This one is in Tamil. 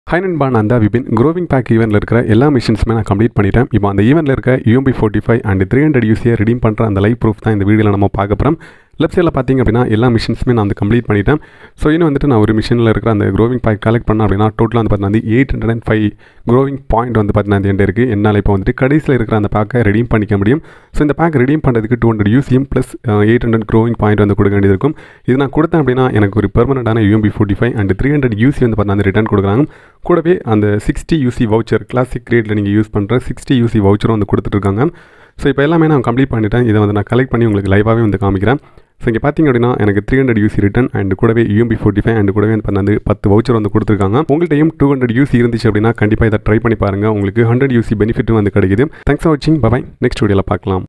ஹை நண்பா நான் தான் விபின் க்ரோவிங் பேக் ஈவெண்ட்டில் இருக்கிற எல்லா மிஷின்ஸுமே நான் கம்ப்ளீட் பண்ணிட்டேன் இப்போ அந்த ஈவெண்ட்டில் இருக்க UMP forty five and three hundred யூசியை ரிடீம் பண்ணுற அந்த லைவ் ப்ரூஃப் தான் இந்த வீடியோவில் நம்ம பார்க்க போகிறோம் லெஃப்ட் சைடில் பார்த்தீங்க அப்படின்னா எல்லா மிஷின்ஸுமே நான் வந்து கம்ப்ளீட் பண்ணிட்டேன் ஸோ இன்னும் வந்துட்டு நான் ஒரு மிஷினில் இருக்கிற அந்த க்ரோவிங் பேக் கலெக்ட் பண்ணேன் அப்படின்னா டோட்டலாக வந்து பார்த்தீங்கன்னா eight hundred and five growing point வந்து பார்த்தீங்கன்னா அந்த எண்ட் இருக்குது என்னால் இப்போ வந்துட்டு கடைசியில் இருக்கிற அந்த பேக்கை ரெடீம் பண்ணிக்க முடியும் ஸோ இந்த பேக் ரெடீம் பண்ணுறதுக்கு two hundred UCM plus eight hundred growing point வந்து கொடுக்க வேண்டியது இருக்கும் இது நான் கொடுத்தேன் அப்படின்னா எனக்கு ஒரு பெர்மனண்டான UMP forty five and three hundred UC வந்து பார்த்தீங்கன்னா ரிட்டர்ன் கொடுக்குறாங்க கூடவே அந்த சிக்ஸ்டி யூசி வவுச்சர் கிளாசிக் கிரேட்டில் நீங்கள் யூஸ் பண்ணுற சிக்ஸ்டி யூசி வவுச்சரும் வந்து கொடுத்துட்ருக்காங்க ஸோ இப்போ எல்லாமே நான் கம்ப்ளீட் பண்ணிட்டேன் இதை வந்து நான் கலெக்ட் பண்ணி உங்களுக்கு லைவாகவே வந்து காமிக்கிறேன் ஸோ இங்கே பார்த்தீங்க அப்படின்னா எனக்கு three hundred UC return and கூடவே யூஎம்பி ஃபோர்ட்டி ஃபைவ் அண்ட் கூடவே வந்து வந்து பத்து வவுச்சர் வந்து கொடுத்துருக்காங்க உங்கள்கிட்டையும் டூ ஹண்ட்ரட் யூசி இருந்துச்சு அப்படின்னா கண்டிப்பாக இதை ட்ரை பண்ணி பாருங்கள் உங்களுக்கு ஹண்ட்ரட் யூசி பெனிஃபிட்டும் வந்து கிடைக்குது தேங்க்ஸ் ஃபார் வாட்சிங் பாய் நெக்ஸ்ட் வீடியோவில் பார்க்கலாம்